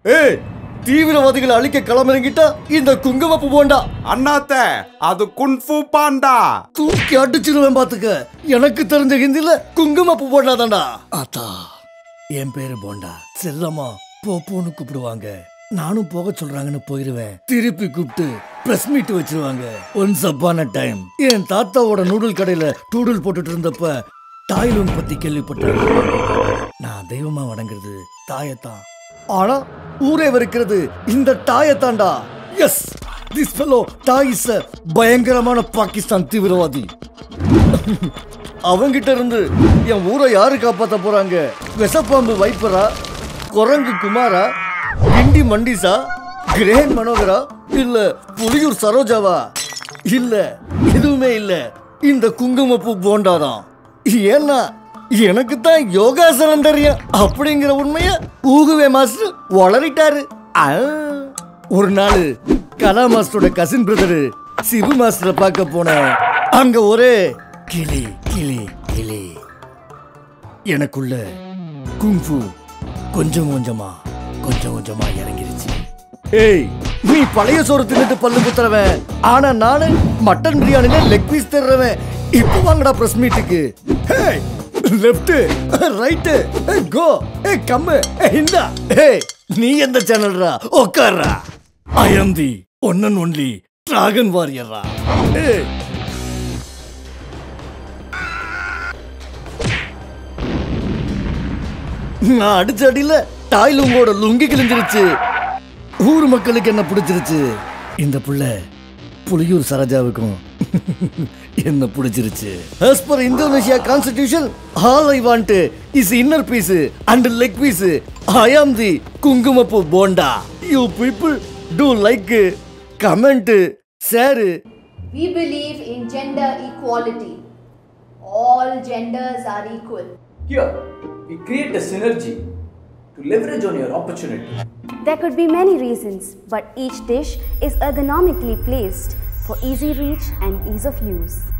ஏய் தீவிரவாதிகளை அழிக்க களமிறங்கிட்டா இந்த குங்குமப்பு போண்டா அண்ணாத்த அது குன்ஃபு பாண்டா தூக்கி அடிச்சிருவேன் பாத்துக்க எனக்கு தெரிஞ்ச ஹிந்தில குங்குமப்பு போண்டா தான்டா ஆத்தா என் பேரு போண்டா செல்லம்மா போப்போன்னு கூப்பிடுவாங்க நானும் போக சொல்றாங்கன்னு போயிருவேன் திருப்பி கூப்பிட்டு பிரஸ் மீட் வச்சிருவாங்க ஒன்ஸ் அப்பான டைம் என் தாத்தாவோட நூடுல் கடையில டூடுல் போட்டுட்டு இருந்தப்ப தாய்லூன் பத்தி கேள்விப்பட்டேன் நான் தெய்வமா வணங்குறது தாயத்தான் ஆனா ஊரே வெறுக்கிறது இந்த தாயத்தாண்டா எஸ் திஸ் ஃபெலோ தாய் இஸ் பயங்கரமான பாகிஸ்தான் தீவிரவாதி அவங்கிட்ட இருந்து என் ஊரை யாரு காப்பாத்த போறாங்க விஷப்பாம்பு வைப்பரா குரங்கு குமாரா கிண்டி மண்டிசா கிரேன் மனோகரா இல்ல புலியூர் சரோஜாவா இல்ல எதுவுமே இல்ல இந்த குங்குமப்பூ போண்டாதான் ஏன்னா எனக்கு தான் யோகாசனம் தெரியும் அப்படிங்கிற உண்மைய ஊகுவே மாஸ்டர் வளரிட்டாரு ஆ. ஒரு நாள் கலா மாஸ்டரோட கசின் பிரதரு சிபு மாஸ்டரை பார்க்க போனேன் அங்க ஒரே கிளி கிளி கிளி எனக்குள்ள குங்ஃபு கொஞ்சம் கொஞ்சமா கொஞ்சம் கொஞ்சமா இறங்கிருச்சு ஏய் நீ பழைய சோறு தின்னுட்டு பல்லு குத்துறவன் ஆனா நானு மட்டன் பிரியாணில லெக் பீஸ் தர்றவன் இப்போ வாங்கடா பிரஸ் மீட்டுக்கு லெஃப்ட் ரைட் கோ ஏ கம்மு இந்தா ஏய் நீ எந்த சேனல்ரா உட்கார்றா I am the one and only dragon வாரியர்ரா ஏய் நான் அடிச்ச அடியில டாய்லுங்கோட லுங்கி கிழிஞ்சிருச்சு ஊர் மக்களுக்கு என்ன பிடிச்சிருச்சு இந்த புள்ள புலியூர் சரோஜாவுக்கும் என்ன பிடிச்சிருச்சு as per Indonesia constitution all I want is inner peace and leg piece I am the குங்குமப்பு போண்டா you people do like comment share We believe in gender equality. All genders are equal. Here, we create a synergy to leverage on your opportunity. There could be many reasons, but each dish is ergonomically placed for easy reach and ease of use.